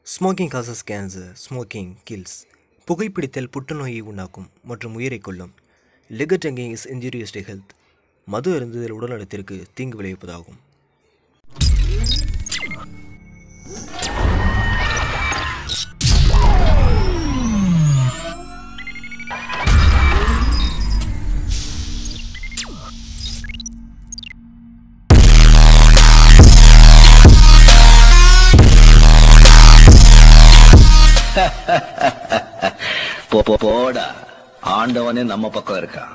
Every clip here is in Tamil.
Smoking causes cancer smoking kills புகைப்பிடித்தல் புற்றுநோயை உண்டாக்கும் மற்றும் உயிரை கொல்லும் liquor drinking is injurious to health மது அருந்துதல் உடல்நலத்திற்கு தீங்கு விளைவிப்பதாகும் போ போ- போடா ஆண்டவனே நம்ம பக்கம் இருக்கான்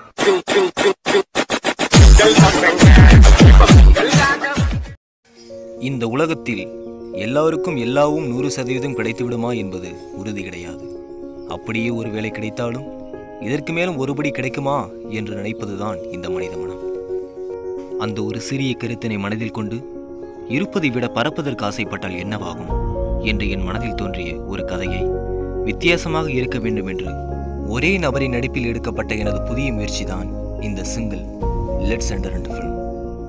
இந்த உலகத்தில் எல்லாருக்கும் எல்லாவும் நூறு சதவீதம் கிடைத்துவிடுமா என்பது உறுதி கிடையாது அப்படியே ஒரு வேளை கிடைத்தாலும் இதற்கு மேலும் ஒருபடி கிடைக்குமா என்று நினைப்பதுதான் இந்த மனித மனம் அந்த ஒரு சிறிய கருத்தினை மனதில் கொண்டு இருப்பதை விட பறப்பதற்கு ஆசைப்பட்டால் என்னவாகும் என்று என் மனதில் தோன்றிய ஒரு கதையை வித்தியாசமாக இருக்க வேண்டும் என்று ஒரே நபரின் நடிப்பில் எடுக்கப்பட்ட எனது புதிய முயற்சிதான் இந்த single let's enter into film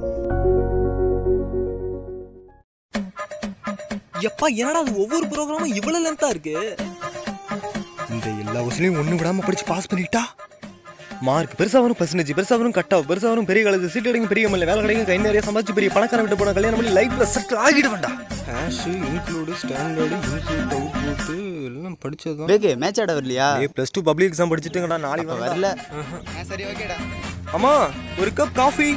எப்பா என்னடா அது ஒவ்வொரு ப்ரோக்ராமும் இவ்வளவு லென்த்தா இருக்கு இந்த எல்லா கொஸ்டினையும் ஒன்று விடாமல் படித்து பாஸ் பண்ணிட்டா மார்க் பெருசாக வரும் பர்சன்டேஜ் பெருசாக வரும் கட் ஆஃப் பெருசாக வரும் பெரிய காலேஜ் சீட் கிடைக்கும் பெரிய மல்ல வேலை கிடைக்கும் கை நிறைய சம்பாதிச்சு பெரிய பணக்காரன் விட்டு போன கல்யாணம் பண்ணி லைஃப்பில் செட்டில் ஆகிட வேண்டாம் hash include standard include output எல்லாம் படிச்சது தான் பேக்கு மேட்ச் ஆட வரலையா A plus two public exam படிச்சுட்டுங்கடா நாளைக்கு அப்ப வரல வரல சரி ஓகேடா அம்மா ஒரு கப் காஃபி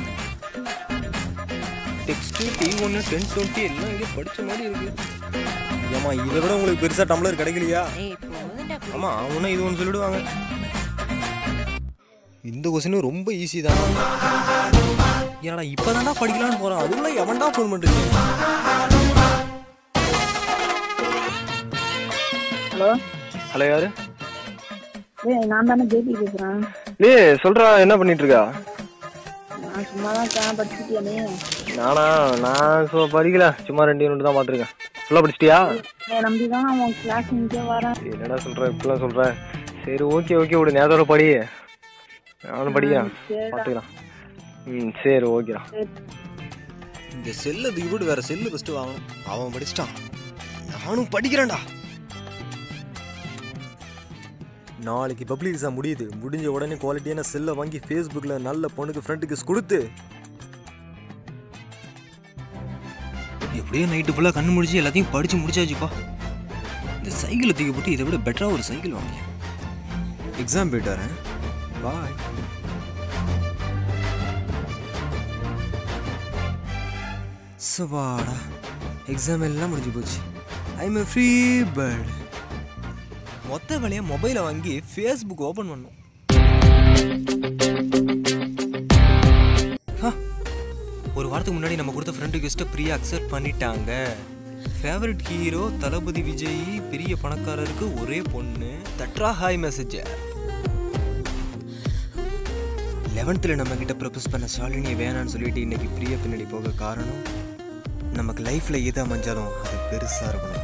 டெக்ஸ்ட் டி ஒன்று டென் டுவெண்ட்டி எல்லாம் இங்கே படிச்ச மாதிரி இருக்கு ஏம்மா இதை விட உங்களுக்கு பெருசாக டம்ளர் கிடைக்கலையா ஆமாம் அவனா இது ஒன்று சொல்லிடுவாங்க இந்த கொஸ்டின் ரொம்ப ஈஸி தான் ஏன்னா இப்போதான்டா படிக்கலாம்னு போகிறோம் அதுக்குள்ள எவன்டா ஃபோன் பண்ணுறீங்க ஹலோ ஹலோ யாரு ஏய் நான் தானே ஜேபி பேசுறேன் லே சொல்றா என்ன பண்ணிட்டு இருக்கா நான் சும்மா தான் இருக்கேன் படிச்சுட்டியா நீ நானா நான் ஸோ படிக்கல சும்மா ரெண்டு யூனிட் தான் பார்த்துருக்கேன் ஃபுல்லாக படிச்சிட்டியா என்னை நம்பி தான் நான் உன் கிளாஸ் நிற்க வரேன் என்னடா சொல்ற இப்படிலாம் சொல்ற சரி ஓகே ஓகே விடு நேரத்தோட படி நானும் படிக்கிறேன் சரிடா. பார்த்துக்கலாம் ம் சரி ஓகேடா சரி. இந்த செல்லு தூக்கி போட்டு வேற செல்லு ஃபர்ஸ்ட் வாங்கணும் அவன் படிச்சிட்டான் நானும் படிக்கிறேன்டா நாளைக்கு பப்ளிக் எக்ஸாம் முடியுது முடிஞ்ச உடனே குவாலிட்டியான செல்லை வாங்கி ஃபேஸ்புக்கில் நல்ல பொண்ணுக்கு ஃப்ரெண்டுக்கு கொடுத்து எப்படியோ நைட்டு ஃபுல்லாக கண்ணு முடிச்சு எல்லாத்தையும் படித்து முடிச்சாச்சுப்பா இந்த சைக்கிளை தூக்கி போட்டு இதை விட பெட்டராக ஒரு சைக்கிள் வாங்க எக்ஸாம் போயிட்டு வரேன் பாய் சவாடா எக்ஸாம் எல்லாம் முடிஞ்சு போச்சு ஐ எம் ஃப்ரீ பேர்ட் மொத்த வேலையை மொபைலை வாங்கி ஃபேஸ்புக் ஓப்பன் பண்ணும் ஹா, ஒரு வாரத்துக்கு முன்னாடி நம்ம கொடுத்த ஃப்ரெண்டு கெஸ்ட்டை பிரியா அக்செப்ட் பண்ணிட்டாங்க ஃபேவரட் ஹீரோ தளபதி விஜய் பெரிய பணக்காரருக்கு ஒரே பொண்ணு தட்ரா ஹாய் மெசேஜ் லெவன்த்தில் நம்ம கிட்ட ப்ரப்போஸ் பண்ண ஷாலினியை வேணான்னு சொல்லிட்டு இன்னைக்கு பிரியா பின்னாடி போக காரணம் நமக்கு லைஃப்பில் எது அமைஞ்சாலும் அது பெருசாக இருக்கணும்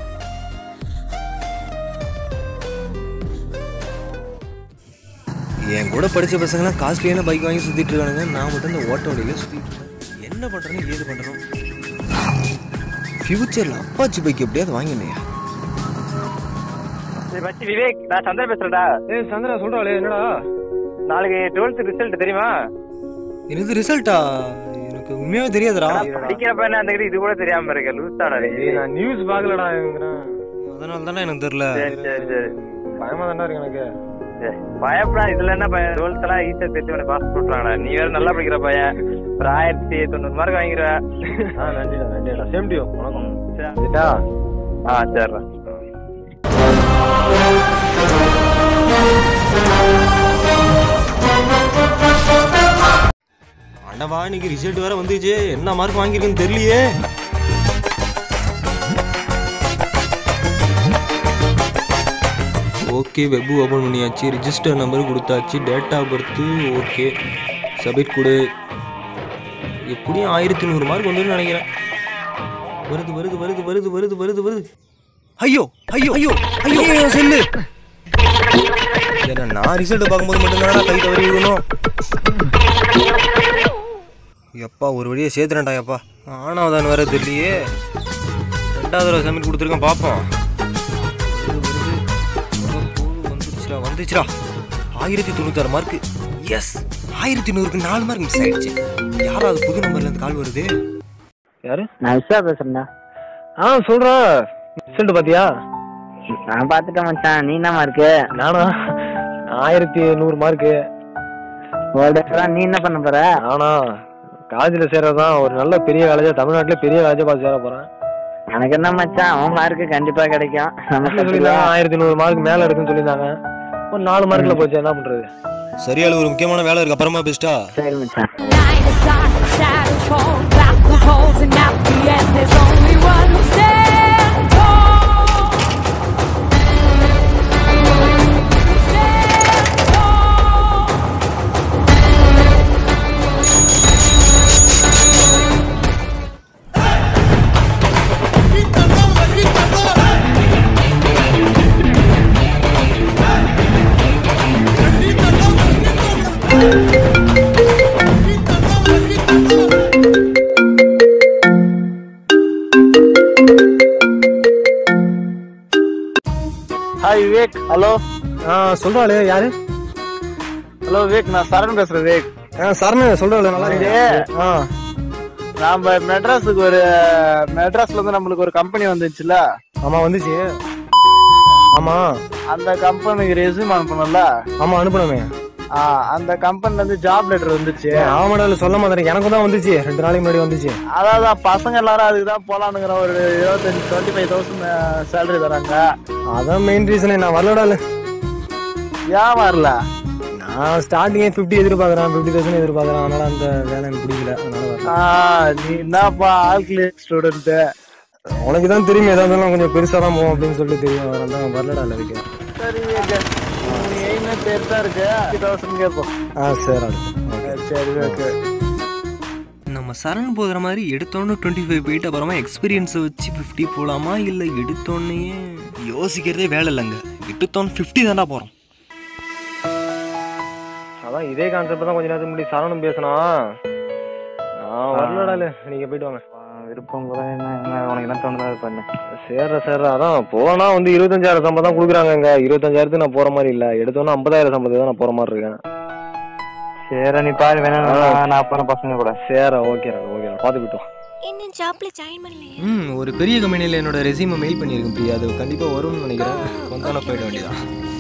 என் கூட படித்த பசங்களாம் காஸ்ட்லியான பைக் வாங்கி சுற்றிட்டு இருக்கானுங்க நான் மட்டும் இந்த ஓட்ட வண்டியில் சுற்றிட்டு இருக்கேன் என்ன பண்ணுறேன்னு ஏது பண்ணுறோம் ஃப்யூச்சரில் அப்பாச்சி பைக் எப்படியாவது வாங்கினேன் மச்சி விவேக் நான் சந்திரன் பேசுறேன்டா ஏய் சந்திரா சொல்கிறாளே என்னடா நாளைக்கு டுவெல்த் ரிசல்ட் தெரியுமா எனக்கு ரிசல்ட்டா எனக்கு உண்மையாவே தெரியாதுடா படிக்கிறப்ப என்ன அந்த இது கூட தெரியாம இருக்க லூஸ் தாடா நான் நியூஸ் பார்க்கலடா அதனால தானே எனக்கு தெரியல சரி சரி சரி பயமா தானே இருக்கு எனக்கு சரி. பயப்படா இதுல என்ன பையன் டுவெல்த் எல்லாம் ஈஸியா தெரிஞ்சு உனக்கு பாஸ் போட்டுறாங்கடா நீ வேற நல்லா படிக்கிற பையன் ஒரு ஆயிரத்தி தொண்ணூறு மார்க் வாங்கிடுவ ஆ நன்றிடா நன்றிடா சேம் டியூ வணக்கம் சரி. சரிடா ஆ சரிடா அண்ணவா இன்னைக்கு ரிசல்ட் வேற வந்துச்சு என்ன மார்க் வாங்கியிருக்குன்னு தெரியலையே ஓகே வெப் ஓப்பன் பண்ணியாச்சு ரிஜிஸ்டர் நம்பர் கொடுத்தாச்சு date of birth okay submit கொடு எப்படியும் ஆயிரத்தி நூறு மார்க் வந்துன்னு நினைக்கிறேன் வருது வருது வருது வருது வருது வருது வருது ஐயோ ஐயோ ஐயோ ஐயோ ஐயோ, செல்லு ஏன்னா நான் ரிசல்ட் பார்க்கும்போது மட்டும்தான் கை தவறி விடணும் எப்பா ஒரு வழியை சேர்த்துறேன்டா எப்பா ஆனாவதான் வேற தெரியலையே ரெண்டாவது தடவை சப்மிட் கொடுத்துருக்கேன் பார்ப்போம் வந்துச்சுடா ஆயிரத்தி தொண்ணூத்தாறு மார்க்கு எஸ் ஆயிரத்தி நூறுக்கு நாலு மார்க் மிஸ் ஆயிடுச்சு யாராவது புது நம்பர்ல இருந்து கால் வருது யாரு நான் விஸ்வா பேசுறேன்டா ஆ சொல்றேன் ரிசல்ட் பாத்தியா நான் பார்த்துட்டேன் மச்சான் நீ என்னமா இருக்கு நானா ஆயிரத்தி நூறு மார்க்கு நீ என்ன பண்ண போற ஆனா காலேஜில் சேர்றதுதான் ஒரு நல்ல பெரிய காலேஜா தமிழ்நாட்டிலே பெரிய காலேஜா பார்த்து சேர போறேன் எனக்கு என்ன மச்சான் அவன் மார்க்கு கண்டிப்பா கிடைக்கும் நம்ம சொல்லியிருந்தாங்க ஆயிரத்தி நூறு மார்க் மேல இருக்குன்னு சொல்லியிருந்தாங்க ஒரு நாலு மார்க்ல போச்சு என்ன பண்றது சரியால ஒரு முக்கியமான வேலை இருக்கு அப்புறமா பெஸ்டா சரி மச்சான் Night is dark, shadows fall, black the holes, and at the end there's only one who stands tall. Stand tall. Hi Vivek hello ஆ சொல்றாளே யாரு ஹலோ விவேக் நான் சரண் பேசுறேன் விவேக் ஆ சரண் சொல்றாளே நல்லா இருக்கு ஆ நாம மெட்ராஸுக்கு ஒரு மெட்ராஸ்ல இருந்து நம்மளுக்கு ஒரு கம்பெனி வந்துச்சுல ஆமா வந்துச்சு ஆமா அந்த கம்பெனிக்கு ரெஸ்யூம் அனுப்பணும்ல ஆமா அனுப்பணுமே ஆ, அந்த கம்பெனில இருந்து ஜாப் லெட்டர் வந்துச்சு ஆமாடா சொல்ல மாதிரி எனக்கும் தான் வந்துச்சு ரெண்டு நாளைக்கு முன்னாடி வந்துச்சு அதாவது பசங்க எல்லாரும் அதுக்கு தான் போலானுங்கிற ஒரு இருபத்தஞ்சு டுவெண்ட்டி ஃபைவ் தௌசண்ட் சேலரி தராங்க அதான் மெயின் ரீசனே நான் வரலடா ஏன் வரல நான் ஸ்டார்டிங்கே ஃபிஃப்டி எதிர்பார்க்கறேன் ஃபிஃப்டி தௌசண்ட் எதிர்பார்க்கறேன் அதனால அந்த வேலை எனக்கு பிடிக்கல அதனால வரல ஆ, நீ என்னப்பா ஆல்குலேட் ஸ்டூடெண்ட் உனக்கு தான் தெரியும் ஏதா இருந்தாலும் கொஞ்சம் பெருசா தான் போவோம் அப்படின்னு சொல்லிட்டு தெரியும் அதனால தான் வரலடா இல்லை சரி நீ எய்மே பெருசா இருக்கு ஃபிஃப்டி தௌசண்ட் கேட்போம் ஆ சரி அடுத்து சரி ஓகே நம்ம சரண் போகிற மாதிரி எடுத்தோன்னு டுவெண்ட்டி ஃபைவ் போயிட்டு அப்புறமா எக்ஸ்பீரியன்ஸை வச்சு ஃபிஃப்டி போகலாமா இல்லை எடுத்தோன்னே யோசிக்கிறதே வேலை இல்லைங்க எடுத்தோன்னு ஃபிஃப்டி தானே போகிறோம் அதான் இதே கான்செப்ட் தான் கொஞ்ச நேரத்துக்கு முன்னாடி சரவணம் பேசினா நான் வரலடா இல்லை நீங்க போயிட்டு வாங்க விருப்பம் கூட என்ன என்ன உனக்கு என்ன தோணுதோ அது பண்ணு சேர்ற சேர்ற அதான் போனா வந்து இருபத்தஞ்சாயிரம் சம்பளம் தான் கொடுக்குறாங்க இங்க இருபத்தஞ்சாயிரத்துக்கு நான் போற மாதிரி இல்ல எடுத்தோன்னா ஐம்பதாயிரம் சம்பளத்துக்கு தான் நான் போற மாதிரி இருக்கேன் சரி நீ பாரு வேணா நான் நான் அப்புறம் பசங்க கூட சேர ஓகேடா ஓகேடா பார்த்து விட்டு வா இன்னும் ஜாப்ல ஜாயின் பண்ணலையே ம் ஒரு பெரிய கம்பெனியில் என்னோட ரெசியூமை மெயில் பண்ணியிருக்கேன் பிரியா அது கண்டிப்பாக வரும்னு நினைக்கிறேன் வந்தாலும் போயிட வேண்டியதான்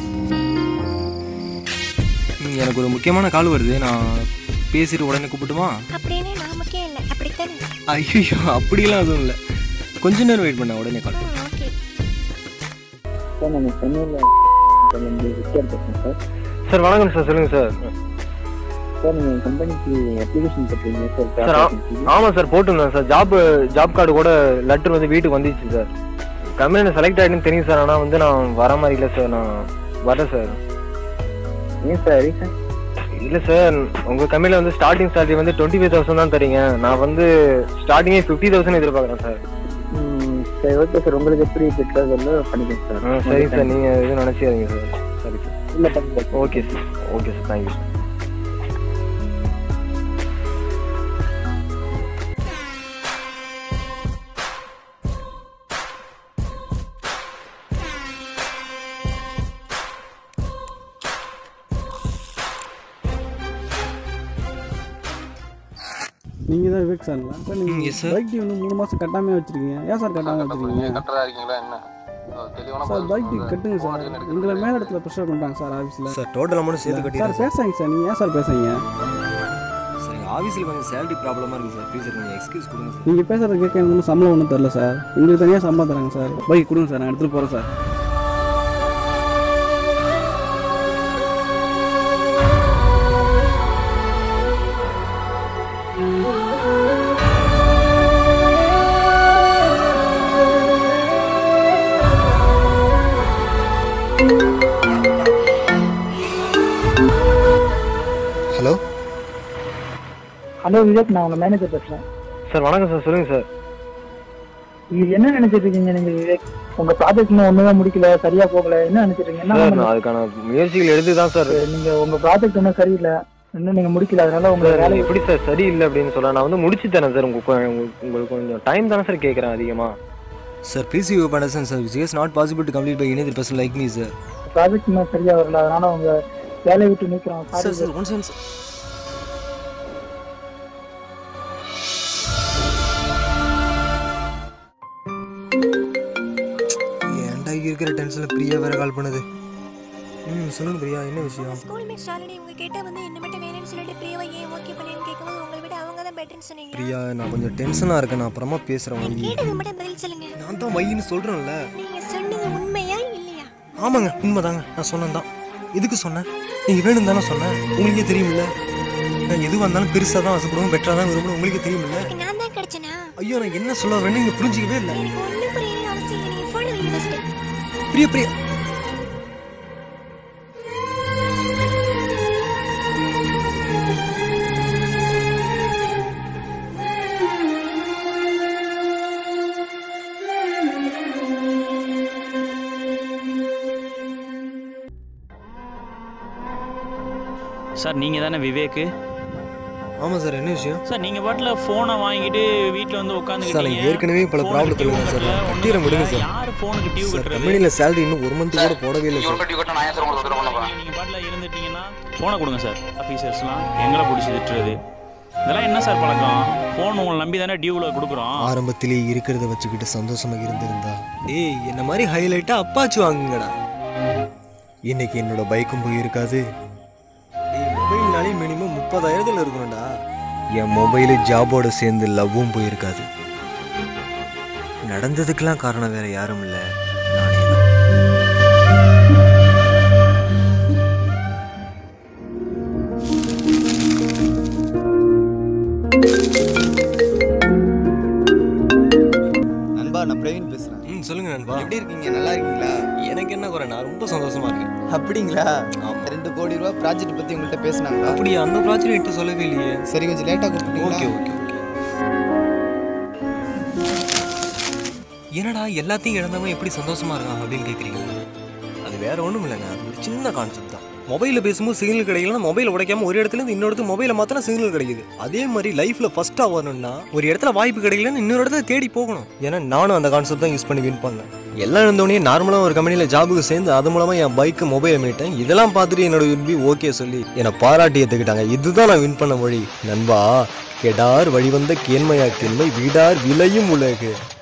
ம், எனக்கு ஒரு முக்கியமான கால் வருது நான் பேசிட்டு உடனே கூப்பிட்டுமா அப்படின்னு நாமக்கே இல்லை அப்படித்தானே ஐயோ அப்படிலாம் எதுவும் இல்லை கொஞ்ச நேரம் வெயிட் பண்ண உடனே கால் ஓகே சார் நம்ம சென்னையில் கொஞ்சம் விக்கெட் பேசுகிறேன் சார் சார் வணக்கம் சார் சொல்லுங்க சார் சார் நீங்கள் கம்பெனிக்கு அப்ளிகேஷன் போட்டுருக்கீங்க சார் சார் ஆ- ஆமா சார் போட்டுருந்தேன் சார் ஜாப் ஜாப் கார்டு கூட லெட்டர் வந்து வீட்டுக்கு வந்துச்சு சார் கம்பெனியில் செலக்ட் ஆகிடுன்னு தெரியும் சார் ஆனால் வந்து நான் வர மாதிரி இல்லை சார் நான் வரல சார் ஏன் சார் ரீசன் இல்லை சார் உங்கள் கம்பெனியில் வந்து ஸ்டார்டிங் சேலரி வந்து டுவெண்ட்டி ஃபைவ் தௌசண்ட் தான் தரீங்க நான் வந்து ஸ்டார்டிங்கே ஃபிஃப்டி தௌசண்ட் எதிர்பார்க்குறேன் சார் சரி ஓகே சார் உங்களுக்கு எப்படி பெட்டராக சொல்ல பண்ணிக்கோங்க சார் ஆ சரி சார் நீங்கள் எதுவும் நினச்சிடுங்க சார் சரி சார் இல்லை பண்ணிக்கலாம் okay sir okay sir thank you sir நீங்கள் தான் விவேக் சாருங்களா சார் ம், நீங்கள் yes sir. பைக் டியூ வந்து மூணு மாதம் கட்டாமே வச்சிருக்கீங்க ஏன் சார் கட்டாமல் வச்சிருக்கீங்க கட்டுறதா இருக்கீங்களா என்ன தெளிவான சார் பைக் டியூ கட்டுங்க சார் எங்களை மேல இடத்துல ப்ரெஷர் பண்ணுறாங்க சார் ஆஃபீஸில் சார் டோட்டல் அமௌண்ட் சேர்த்து சார் கட்டிடுறேன் சார் பேசுறீங்க சார் நீங்கள் ஏன் சார் பேசுறீங்க சார் எங்கள் ஆஃபீஸில் கொஞ்சம் சேலரி ப்ராப்ளமாக இருக்குது சார் ப்ளீஸ் கொஞ்சம் எக்ஸ்கியூஸ் கொடுங்க சார் நீங்கள் பேசுறது கேட்க எனக்கு ஒன்றும் சம்பளம் ஒன்றும் தெரில சார் எங்களுக்கு தனியாக சம்பளம் தராங்க சார் பைக் கொடுங்க சார் நான் எடுத்துகிட்டு போகிறேன் சார் ஹலோ ஹலோ விவேக் நான் உங்க மேனேஜர் பேசுறேன் சார் வணக்கம் சார் சொல்லுங்கள் சார் நீங்க என்ன நினைச்சிட்டு இருக்கீங்க நீங்க விவேக் உங்க ப்ராஜெக்ட் இன்னும் ஒண்ணுமே முடிக்கல சரியா போகல என்ன நினைச்சிட்டு இருக்கீங்க என்ன சார் பண்ண- நான் அதுக்கான முயற்சிகள் எடுத்து தான் சார் நீங்க உங்க ப்ராஜெக்ட் இன்னும் சரியில்லை இன்னும் நீங்க முடிக்கல அதனால உங்க சார் வேலை எப்படி சார் சரியில்லை அப்படின்னு சொல்ல நான் வந்து முடிச்சு தரேன் சார் உங்களுக்கு கொ- உங்களுக்கு கொஞ்சம் டைம் தானே சார் கேட்குறேன் அதிகமாக சார் ப்ளீஸ் யூ பண்டசன் sir it's not possible to complete by any person like me sir project இன்னும் சரியா வரல அதனால உங்க வேலையை விட்டு நிக்கிறோம் சார் sorry sir one second sir ஏன்டா இருக்கிற டென்ஷனில் பிரியா வேற கால் பண்ணுது ம் சொல்லுங்க பிரியா என்ன விஷயம் ஸ்கூல் மேட்ச் ஆல்ரெடி உங்க கிட்ட வந்து என்ன மட்டும் வேணும்னு சொல்லிட்டு பிரியாவை ஏன் ஓகே பண்ணேன்னு கேட்கும்போது உங்களை விட அவங்க தான் பெட்டர்னு சொன்னீங்க பிரியா நான் கொஞ்சம் டென்ஷனாக இருக்கேன் நான் அப்புறமா பேசுகிறேன் வை கேட்டது மட்டும் பதில் சொல்லுங்க நான் தான் வையின்னு சொல்கிறேன்ல நீங்க சொன்னது உண்மையா இல்லையா ஆமாங்க உண்மைதாங்க நான் சொன்னேன் தான் எதுக்கு சொன்னேன் நீங்கள் வேணும் தானே சொன்னேன் உங்களுக்கே தெரியுமில்ல நான் எது வந்தாலும் பெருசாக தான் ஆசைப்படுவோம் பெட்டராக தான் விரும்பணும் உங்களுக்கே தெரியுமில்ல எனக்கு நான் தான் கிடைச்சனா ஐயோ நான் என்ன சொல்ல வரேன்னு நீங்கள் புரிஞ்சிக்கவே இல்லை எனக்கு ஒன்றும் புரியல அவசியம் இல்லை நீங்க ஃபோன் வைங்க ஃபர்ஸ்ட் பிரியா பிரியா சார் நீங்கள் தானே விவேக்கு ஆமாம் சார் என்ன விஷயம் சார் நீங்கள் பாட்டில் ஃபோனை வாங்கிட்டு வீட்டில் வந்து சார் உட்காந்துக்கிட்டீங்க நான் ஏற்கனவே பல ப்ராப்ளத்தில் இருக்கேன் சார் நான் கட்டிட முடியுங்க சார் யார் ஃபோனுக்கு டியூ சார் கட்டுறது கம்பெனியில் சேலரி இன்னும் ஒரு மந்த் கூட போடவே இல்லை சார் நான் ஏன் சார் உங்களுக்கு உத்தரவு பண்ண போறேன் நீங்கள் பாட்டில் இருந்துட்டீங்கன்னா ஃபோனை கொடுங்க சார் ஆஃபீஸர்ஸ்லாம் எங்களை பிடிச்சி திட்டுறது இதெல்லாம் என்ன சார் பழக்கம் ஃபோன் உங்களை நம்பி தானே டியூவில் கொடுக்குறோம் ஆரம்பத்திலே இருக்கிறத வச்சுக்கிட்டு சந்தோஷமாக இருந்திருந்தா ஏய் என்ன மாதிரி ஹைலைட்டாக அப்பாச்சு வாங்குங்கடா இன்னைக்கு என்னோட பைக்கும் போயிருக்காது ஏய் மொபைல்னாலே மினிமம் முப்பதாயிரத்தில் இருக்கணும்டா என் மொபைலு ஜாபோட சேர்ந்து லவ்வும் போயிருக்காது நடந்ததுக்கெல்லாம் காரணம் வேற யாரும் இல்லை நானே தான் நண்பா நான் பிரவீன் பேசுறேன் ம் சொல்லுங்க நண்பா எப்படி இருக்கீங்க நல்லா இருக்கீங்களா எனக்கு என்ன குறை நான் ரொம்ப சந்தோஷமா இருக்கேன் அப்படிங்களா ரெண்டு கோடி ரூபா ப்ராஜெக்ட் பத்தி உங்கள்கிட்ட பேசினாங்களா அப்படியா அந்த ப்ராஜெக்ட் என்கிட்ட சொல்லவே இல்லையே சரி கொஞ்சம் லேட்டா கொடுத்துட்டீங்களா ஓகே ஓகே ஓகே என்னடா எல்லாத்தையும் இழந்தவன் எப்படி சந்தோஷமா இருக்கான் அப்படின்னு கேட்குறீங்க அது வேற ஒன்றும் இல்லைங்க அது ஒரு சின்ன கான்செப்ட் தான் மொபைலில் பேசும்போது சிக்னல் கிடைக்கலன்னா மொபைலை உடைக்காம ஒரு இடத்துல இருந்து இன்னொரு இடத்துக்கு மொபைலை மாத்திரம் சிக்னல் கிடைக்குது அதே மாதிரி லைஃப்ல ஃபர்ஸ்ட்டாக வரணும்னா ஒரு இடத்துல வாய்ப்பு கிடைக்கலன்னு இன்னொரு இடத்துல தேடி போகணும் ஏன்னா நானும் அந்த கான்செப்ட் தான் யூஸ் பண்ணி வின் பண்ணேன் எல்லாம் இருந்தோடனே நார்மலாக ஒரு கம்பெனியில் ஜாபுக்கு சேர்ந்து அது மூலமாக என் பைக்கு மொபைல் மீட்டேன் இதெல்லாம் பார்த்துட்டு என்னோட விரும்பி ஓகே சொல்லி என்னை பாராட்டி ஏற்றுக்கிட்டாங்க இதுதான் நான் வின் பண்ண மொழி நண்பா கெடார் வழிவந்த கேண்மையா கேண்மை வீடார் விளையும் உலகு